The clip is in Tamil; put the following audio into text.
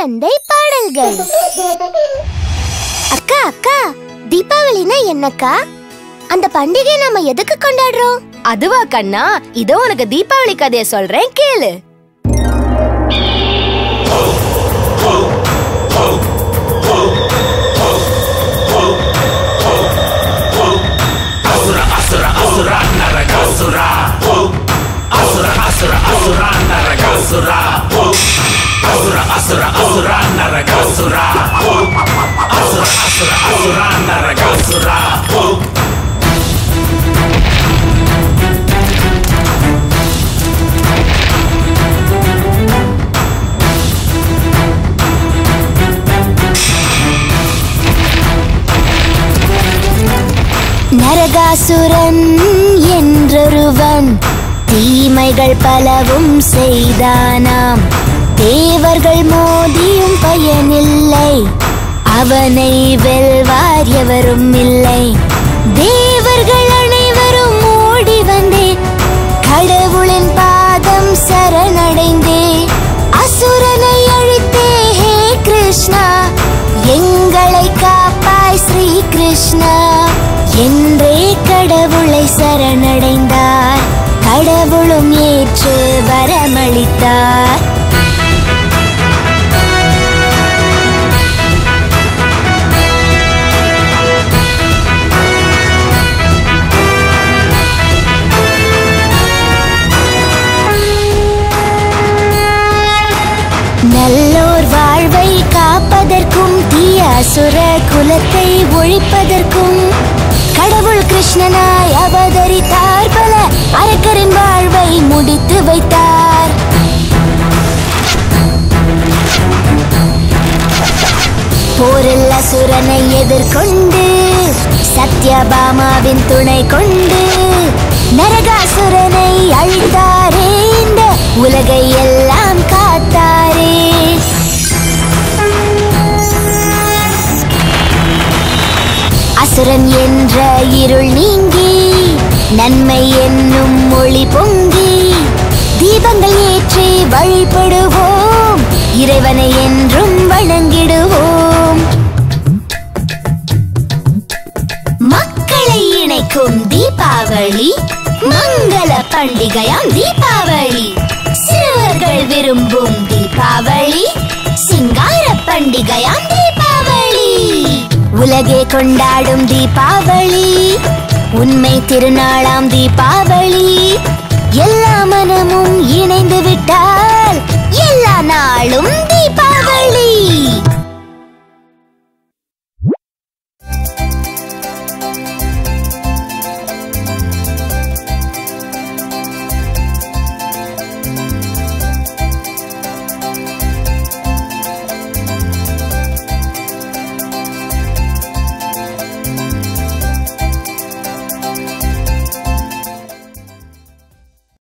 குழந்தை பாடல்கள் அக்கா அக்கா தீபாவளினா என்னக்கா அந்த பண்டிகை நாம எதுக்கு கொண்டாடுறோம் அதுவா கண்ணா இதோ உனக்கு தீபாவளி கதைய சொல்றேன் கேளு நரகாசுரன் என்றொருவன் தீமைகள் பலவும் செய்தானாம் தேவர்கள் மோதியும் பயனில்லை அவனை வெல்வார் எவரும் இல்லை தேவர்கள் அனைவரும் ஓடி வந்தே கடவுளின் பாதம் சரணடைந்தே அசுரனை அழித்தே ஹே கிருஷ்ணா எங்களை காப்பாய் ஸ்ரீ கிருஷ்ணா என்றே கடவுளை சரணடைந்தார் கடவுளும் ஏற்று வரமளித்தார் நல்லோர் வாழ்வை காப்பதற்கும் தீய அசுர குலத்தை ஒழிப்பதற்கும் கடவுள் கிருஷ்ணனாய் அவதரித்தார் பல அரக்கரின் வாழ்வை முடித்து வைத்தார் போரில் அசுரனை எதிர்கொண்டு சத்யபாமாவின் துணை கொண்டு நரகாசுரனை அழித்தாரே இந்த உலகை எல்லாம் காத்தாரே அசுரன் என்ற இருள் நீங்கி நன்மை என்னும் மொழி பொங்கி தீபங்கள் ஏற்றி வழிபடுவோம் இறைவனை என்றும் வணங்கிடுவோம் மக்களை இணைக்கும் தீபாவளி மங்கள பண்டிகையாம் தீபாவளி சிறுவர்கள் விரும்பும் தீபாவளி சிங்கார பண்டிகையாம் தீபாவளி உலகே கொண்டாடும் தீபாவளி உண்மை திருநாளாம் தீபாவளி